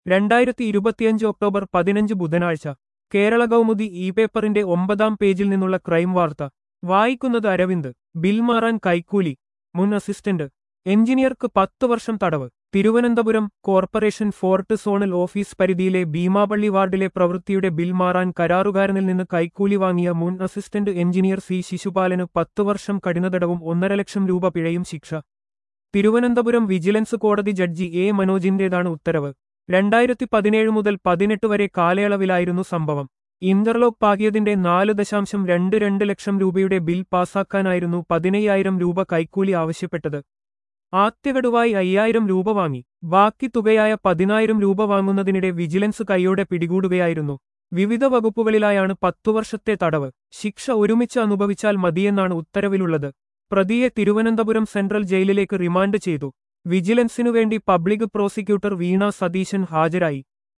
രണ്ടായിരത്തി ഇരുപത്തിയഞ്ച് ഒക്ടോബർ പതിനഞ്ച് ബുധനാഴ്ച കേരള കൗമുദി ഇ പേപ്പറിന്റെ ഒമ്പതാം പേജിൽ നിന്നുള്ള ക്രൈം വാർത്ത വായിക്കുന്നത് അരവിന്ദ് ബിൽ മാറാൻ കൈക്കൂലി മുൻ അസിസ്റ്റന്റ് എഞ്ചിനീയർക്ക് പത്തു വർഷം തടവ് Thiruvananthapuram corporation fort zonal office പരിധിയിലെ ഭീമാപള്ളി വാർഡിലെ പ്രവൃത്തിയുടെ ബിൽ മാറാൻ കരാറുകാരനിൽ നിന്ന് കൈക്കൂലി വാങ്ങിയ മുൻ അസിസ്റ്റന്റ് എഞ്ചിനീയർ സി ശിശുപാലന് പത്തു വർഷം കഠിനതടവും ഒന്നര ലക്ഷം രൂപ പിഴയും ശിക്ഷ തിരുവനന്തപുരം വിജിലൻസ് കോടതി ജഡ്ജി എ മനോജിന്റേതാണ് ഉത്തരവ് രണ്ടായിരത്തി പതിനേഴ് മുതൽ പതിനെട്ട് വരെ കാലയളവിലായിരുന്നു സംഭവം ഇന്റർലോക്ക് പാകിയതിന്റെ നാല് ദശാംശം രണ്ട് രണ്ട് ലക്ഷം രൂപയുടെ ബിൽ പാസാക്കാനായിരുന്നു പതിനയ്യായിരം രൂപ കൈക്കൂലി ആവശ്യപ്പെട്ടത് ആദ്യഗഡുവായി അയ്യായിരം രൂപ വാങ്ങി ബാക്കി തുകയായ പതിനായിരം രൂപ വാങ്ങുന്നതിനിടെ വിജിലൻസ് കൈയോടെ പിടികൂടുകയായിരുന്നു വിവിധ വകുപ്പുകളിലായാണ് പത്തു വർഷത്തെ തടവ് ശിക്ഷ ഒരുമിച്ച് അനുഭവിച്ചാൽ മതിയെന്നാണ് ഉത്തരവിലുള്ളത് പ്രതിയെ തിരുവനന്തപുരം സെൻട്രൽ ജയിലിലേക്ക് റിമാൻഡ് ചെയ്തു വിജിലൻസിനുവേണ്ടി പബ്ലിക് പ്രോസിക്യൂട്ടർ വീണ സതീശൻ ഹാജരായി